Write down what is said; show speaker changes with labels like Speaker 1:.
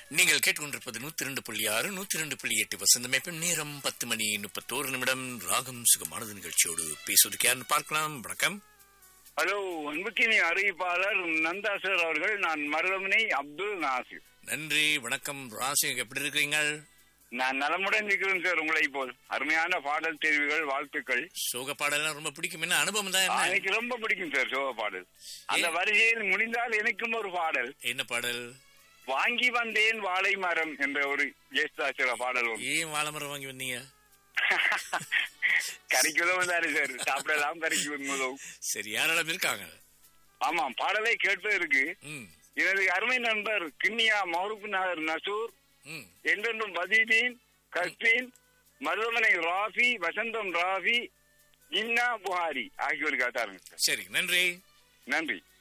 Speaker 1: நீங்கள் கேட்டுக்கொண்டிருப்பது நூத்தி ரெண்டு புள்ளி ஆறு நூத்தி ரெண்டு புள்ளி எட்டு வசந்தமேப்பம் நேரம் பத்து மணி முப்பத்தோரு நிமிடம் ராகம் சுகமானது நிகழ்ச்சியோடு பேசுவதற்கு யாருன்னு பார்க்கலாம் வணக்கம்
Speaker 2: ஹலோ அன்புக்கினி அறிவிப்பாளர் நந்தா சார் அவர்கள் நான் மருதமனை அப்துல் நாசிர்
Speaker 1: நன்றி வணக்கம் ராசி எப்படி இருக்கிறீங்க
Speaker 2: நான் நலமுடன் இருக்கிறேன் சார் உங்களை போல் அருமையான பாடல் தெரிவுகள் வாழ்த்துக்கள்
Speaker 1: சோக பாடலாம் ரொம்ப பிடிக்கும் என்ன அனுபவம் தான்
Speaker 2: ஆ,
Speaker 1: என்ன
Speaker 2: எனக்கு ரொம்ப பிடிக்கும் சார் சோக பாடல் அந்த வரிசையில் முடிந்தால் எனக்கும் ஒரு பாடல்
Speaker 1: என்ன பாடல்
Speaker 2: வாங்கி வந்தேன் வாழை மரம் என்ற ஒரு ஜேஸ்தாசிர பாடல் ஒன்று
Speaker 1: ஏன் வாழைமரம் வாங்கி வந்தீங்க
Speaker 2: கறிக்கு உதவும் தானே சார் சாப்பிடலாம் கறிக்கு உதவும்
Speaker 1: சரி யாரெல்லாம் இருக்காங்க
Speaker 2: ஆமாம் பாடலை கேட்பதற்கு
Speaker 1: ம்
Speaker 2: எனது அருமை நண்பர் கிண்ணியா மௌரூப் நகர் நசூர்
Speaker 1: ம்
Speaker 2: என்றென்றும் பதீதீன் கஸ்தீன் மருதமனை ராஃபி வசந்தம் ராஃபி இன்னா புகாரி ஆகியோருக்கு காத்தாருங்க சார்
Speaker 1: சரி நன்றி
Speaker 2: நன்றி